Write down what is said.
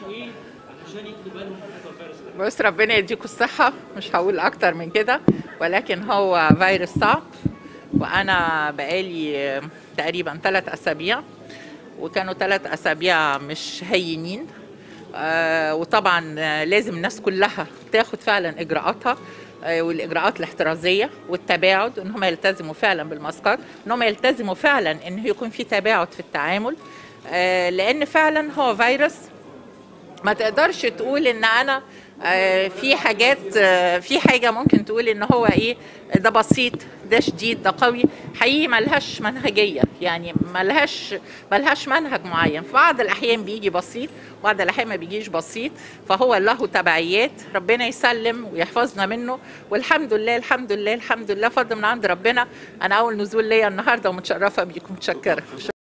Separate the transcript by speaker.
Speaker 1: ايه علشان ياخدوا بالهم من هذا الفيروس ده؟
Speaker 2: بص ربنا يديكوا الصحة مش هقول أكتر من كده ولكن هو فيروس صعب وأنا بقالي تقريبا ثلاث أسابيع وكانوا ثلاث أسابيع مش هينين آه، وطبعا آه، لازم الناس كلها تاخد فعلا إجراءاتها آه، والإجراءات الاحترازية والتباعد إن هم يلتزموا فعلا بالماسكات إن هم يلتزموا فعلا إن يكون في تباعد في التعامل آه، لأن فعلا هو فيروس ما تقدرش تقول ان انا آه، في حاجات آه، في حاجه ممكن تقول ان هو ايه ده بسيط ده شديد ده قوي حقيقي ملهاش منهجيه يعني ملهاش ملهاش منهج معين في بعض الاحيان بيجي بسيط وبعض الاحيان ما بيجيش بسيط فهو له تبعيات ربنا يسلم ويحفظنا منه والحمد لله الحمد لله الحمد لله فضل من عند ربنا انا اول نزول ليا النهارده ومتشرفه بيكم متشكره